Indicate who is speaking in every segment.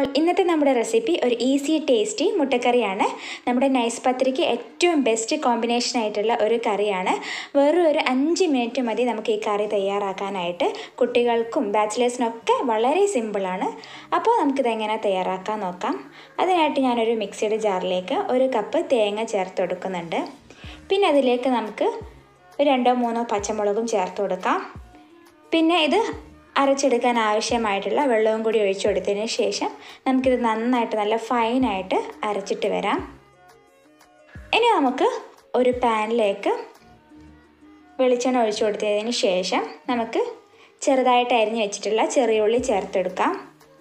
Speaker 1: ഇന്നത്തെ നമ്മുടെ റെസിപ്പി ഒരു ഈസി ടേസ്റ്റി മുട്ടക്കറിയാണ് നമ്മുടെ നൈസ് പത്രിക്ക് ഏറ്റവും ബെസ്റ്റ് കോമ്പിനേഷൻ ആയിട്ടുള്ള ഒരു കറിയാണ് വെറും ഒരു അഞ്ച് മിനിറ്റ് മതി നമുക്ക് ഈ കറി തയ്യാറാക്കാനായിട്ട് കുട്ടികൾക്കും ബാച്ചിലേഴ്സിനൊക്കെ വളരെ സിമ്പിളാണ് അപ്പോൾ നമുക്കിത് എങ്ങനെ തയ്യാറാക്കാൻ നോക്കാം അതിനായിട്ട് ഞാനൊരു മിക്സിയുടെ ജാറിലേക്ക് ഒരു കപ്പ് തേങ്ങ ചേർത്ത് കൊടുക്കുന്നുണ്ട് പിന്നെ അതിലേക്ക് നമുക്ക് ഒരു രണ്ടോ മൂന്നോ പച്ചമുളകും ചേർത്ത് കൊടുക്കാം പിന്നെ ഇത് അരച്ചെടുക്കാൻ ആവശ്യമായിട്ടുള്ള വെള്ളവും കൂടി ഒഴിച്ചു കൊടുത്തതിന് ശേഷം നമുക്കിത് നന്നായിട്ട് നല്ല ഫൈനായിട്ട് അരച്ചിട്ട് വരാം ഇനി നമുക്ക് ഒരു പാനിലേക്ക് വെളിച്ചെണ്ണ ഒഴിച്ചു കൊടുത്തതിന് ശേഷം നമുക്ക് ചെറുതായിട്ട് അരിഞ്ഞു വെച്ചിട്ടുള്ള ചെറിയ ഉള്ളി ചേർത്തെടുക്കാം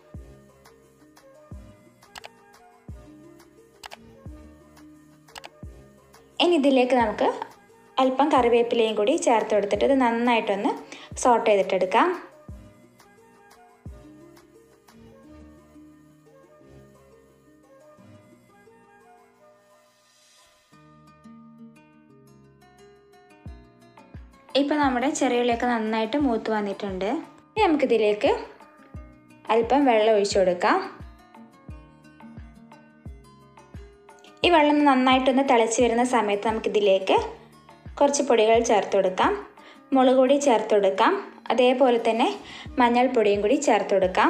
Speaker 1: ഇനി ഇതിലേക്ക് നമുക്ക് അല്പം കറിവേപ്പിലയും കൂടി ചേർത്ത് കൊടുത്തിട്ട് ഇത് നന്നായിട്ടൊന്ന് സോട്ട് ചെയ്തിട്ടെടുക്കാം ഇപ്പോൾ നമ്മുടെ ചെറിയുള്ളിയൊക്കെ നന്നായിട്ട് മൂത്ത് വന്നിട്ടുണ്ട് ഇനി നമുക്കിതിലേക്ക് അല്പം വെള്ളം ഒഴിച്ചു കൊടുക്കാം ഈ വെള്ളം നന്നായിട്ടൊന്ന് തിളച്ച് വരുന്ന സമയത്ത് നമുക്കിതിലേക്ക് കുറച്ച് പൊടികൾ ചേർത്ത് കൊടുക്കാം മുളക് പൊടി ചേർത്ത് കൊടുക്കാം അതേപോലെ തന്നെ മഞ്ഞൾപ്പൊടിയും കൂടി ചേർത്ത് കൊടുക്കാം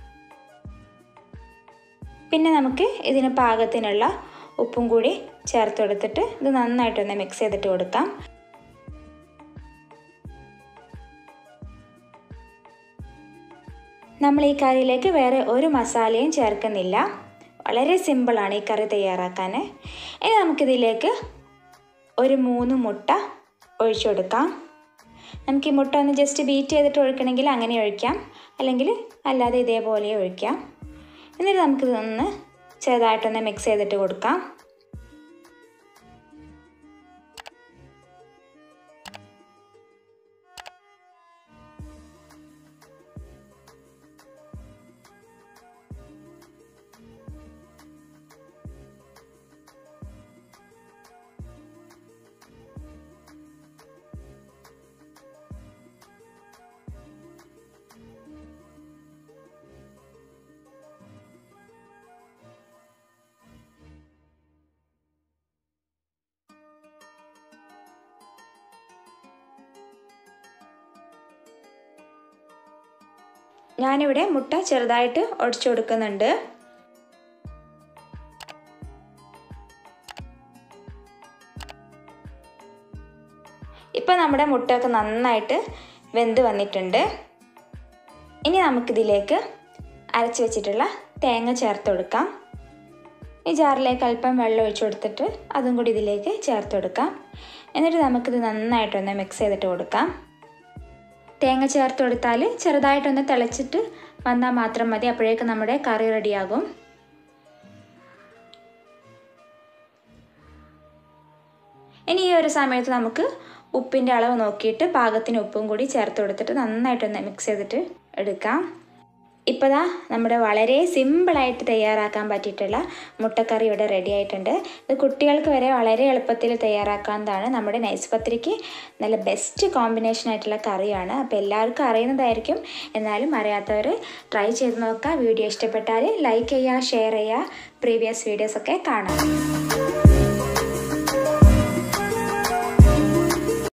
Speaker 1: പിന്നെ നമുക്ക് ഇതിന് പാകത്തിനുള്ള ഉപ്പും കൂടി ചേർത്ത് കൊടുത്തിട്ട് ഇത് നന്നായിട്ടൊന്ന് മിക്സ് ചെയ്തിട്ട് കൊടുക്കാം നമ്മൾ ഈ കറിയിലേക്ക് വേറെ ഒരു മസാലയും ചേർക്കുന്നില്ല വളരെ സിമ്പിളാണ് ഈ കറി തയ്യാറാക്കാൻ ഇനി നമുക്കിതിലേക്ക് ഒരു മൂന്ന് മുട്ട ഒഴിച്ചു കൊടുക്കാം നമുക്ക് ഈ മുട്ട ഒന്ന് ജസ്റ്റ് ബീറ്റ് ചെയ്തിട്ട് ഒഴിക്കണമെങ്കിൽ അങ്ങനെ ഒഴിക്കാം അല്ലെങ്കിൽ അല്ലാതെ ഇതേപോലെ ഒഴിക്കാം എന്നിട്ട് നമുക്കിതൊന്ന് ചെറുതായിട്ടൊന്ന് മിക്സ് ചെയ്തിട്ട് കൊടുക്കാം ഞാനിവിടെ മുട്ട ചെറുതായിട്ട് ഒടിച്ചു കൊടുക്കുന്നുണ്ട് ഇപ്പം നമ്മുടെ മുട്ടയൊക്കെ നന്നായിട്ട് വെന്ത് വന്നിട്ടുണ്ട് ഇനി നമുക്കിതിലേക്ക് അരച്ച് വെച്ചിട്ടുള്ള തേങ്ങ ചേർത്ത് കൊടുക്കാം ഈ ജാറിലേക്ക് അല്പം വെള്ളം ഒഴിച്ചു കൊടുത്തിട്ട് അതും കൂടി ഇതിലേക്ക് ചേർത്ത് കൊടുക്കാം എന്നിട്ട് നമുക്കിത് നന്നായിട്ടൊന്ന് മിക്സ് ചെയ്തിട്ട് കൊടുക്കാം തേങ്ങ ചേർത്ത് കൊടുത്താൽ ചെറുതായിട്ടൊന്ന് തിളച്ചിട്ട് വന്നാൽ മാത്രം മതി അപ്പോഴേക്ക് നമ്മുടെ കറി റെഡിയാകും ഇനി ഈ ഒരു സമയത്ത് നമുക്ക് ഉപ്പിൻ്റെ അളവ് നോക്കിയിട്ട് പാകത്തിന് ഉപ്പും കൂടി ചേർത്ത് കൊടുത്തിട്ട് നന്നായിട്ടൊന്ന് മിക്സ് ചെയ്തിട്ട് എടുക്കാം ഇപ്പോൾ ദാ നമ്മുടെ വളരെ സിമ്പിളായിട്ട് തയ്യാറാക്കാൻ പറ്റിയിട്ടുള്ള മുട്ടക്കറി ഇവിടെ റെഡി ആയിട്ടുണ്ട് ഇത് കുട്ടികൾക്ക് വരെ വളരെ എളുപ്പത്തിൽ തയ്യാറാക്കാവുന്നതാണ് നമ്മുടെ നൈസ് പത്രിക്ക് നല്ല ബെസ്റ്റ് കോമ്പിനേഷൻ ആയിട്ടുള്ള കറിയാണ് അപ്പോൾ എല്ലാവർക്കും അറിയുന്നതായിരിക്കും എന്നാലും അറിയാത്തവർ ട്രൈ ചെയ്ത് നോക്കുക വീഡിയോ ഇഷ്ടപ്പെട്ടാൽ ലൈക്ക് ചെയ്യുക ഷെയർ ചെയ്യുക പ്രീവിയസ് വീഡിയോസൊക്കെ കാണാം